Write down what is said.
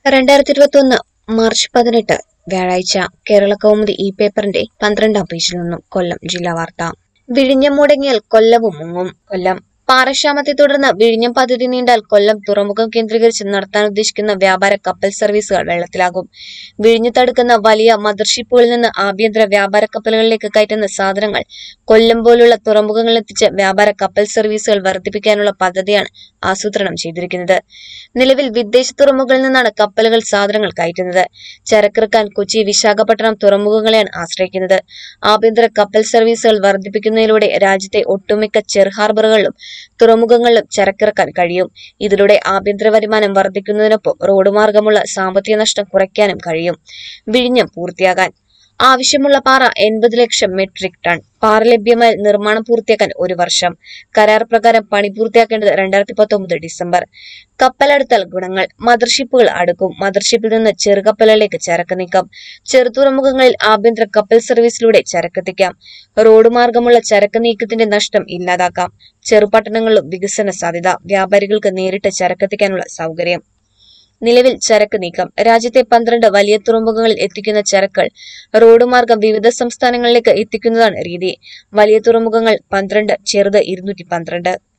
രണ്ടായിരത്തി ഇരുപത്തി ഒന്ന് മാർച്ച് പതിനെട്ട് വ്യാഴാഴ്ച കേരള കൗമുദി ഈ പേപ്പറിന്റെ പന്ത്രണ്ടാം പേജിൽ നിന്നും കൊല്ലം ജില്ലാ വാർത്ത വിഴിഞ്ഞം മുടങ്ങിയാൽ കൊല്ലവും മുങ്ങും കൊല്ലം പാറക്ഷാമത്തെ തുടർന്ന് വിഴിഞ്ഞം പദ്ധതി നീണ്ടാൽ കൊല്ലം തുറമുഖം കേന്ദ്രീകരിച്ച് നടത്താൻ ഉദ്ദേശിക്കുന്ന വ്യാപാര കപ്പൽ സർവീസുകൾ വെള്ളത്തിലാകും വിഴിഞ്ഞത്തടുക്കുന്ന വലിയ മദർഷിപ്പുകളിൽ നിന്ന് ആഭ്യന്തര വ്യാപാര കപ്പലുകളിലേക്ക് കയറ്റുന്ന സാധനങ്ങൾ കൊല്ലം പോലുള്ള തുറമുഖങ്ങളിൽ എത്തിച്ച് വ്യാപാര കപ്പൽ സർവീസുകൾ വർദ്ധിപ്പിക്കാനുള്ള പദ്ധതിയാണ് ആസൂത്രണം ചെയ്തിരിക്കുന്നത് നിലവിൽ വിദേശ തുറമുഖങ്ങളിൽ നിന്നാണ് കപ്പലുകൾ സാധനങ്ങൾ കയറ്റുന്നത് ചരക്കിറക്കാൻ കൊച്ചി വിശാഖപട്ടണം തുറമുഖങ്ങളെയാണ് ആശ്രയിക്കുന്നത് ആഭ്യന്തര കപ്പൽ സർവീസുകൾ വർദ്ധിപ്പിക്കുന്നതിലൂടെ രാജ്യത്തെ ഒട്ടുമിക്ക ചെറു ഹാർബറുകളിലും തുറമുഖങ്ങളിലും ചരക്കിറക്കാൻ കഴിയും ഇതിലൂടെ ആഭ്യന്തര വരുമാനം വർദ്ധിക്കുന്നതിനൊപ്പം റോഡ് മാർഗമുള്ള സാമ്പത്തിക നഷ്ടം കുറയ്ക്കാനും കഴിയും വിഴിഞ്ഞം പൂർത്തിയാകാൻ ആവശ്യമുള്ള പാറ എൺപത് ലക്ഷം മെട്രിക് ടൺ പാറ ലഭ്യമായ നിർമ്മാണം പൂർത്തിയാക്കാൻ ഒരു വർഷം കരാർ പ്രകാരം പണി പൂർത്തിയാക്കേണ്ടത് രണ്ടായിരത്തി പത്തൊമ്പത് ഡിസംബർ കപ്പലടുത്താൽ ഗുണങ്ങൾ മദർഷിപ്പുകൾ അടുക്കും മദർഷിപ്പിൽ നിന്ന് ചെറുകപ്പലുകളിലേക്ക് ചരക്ക് നീക്കം ചെറുതുറമുഖങ്ങളിൽ ആഭ്യന്തര കപ്പൽ സർവീസിലൂടെ ചരക്കെത്തിക്കാം റോഡ് മാർഗമുള്ള ചരക്ക് നീക്കത്തിന്റെ നഷ്ടം ഇല്ലാതാക്കാം ചെറുപട്ടണങ്ങളിലും വികസന സാധ്യത വ്യാപാരികൾക്ക് നേരിട്ട് ചരക്കെത്തിക്കാനുള്ള സൗകര്യം നിലവിൽ ചരക്ക് നീക്കം രാജ്യത്തെ പന്ത്രണ്ട് വലിയ തുറമുഖങ്ങളിൽ എത്തിക്കുന്ന ചരക്കുകൾ റോഡ് മാർഗം വിവിധ സംസ്ഥാനങ്ങളിലേക്ക് എത്തിക്കുന്നതാണ് രീതി വലിയ തുറമുഖങ്ങൾ പന്ത്രണ്ട് ചെറുത് ഇരുന്നൂറ്റി പന്ത്രണ്ട്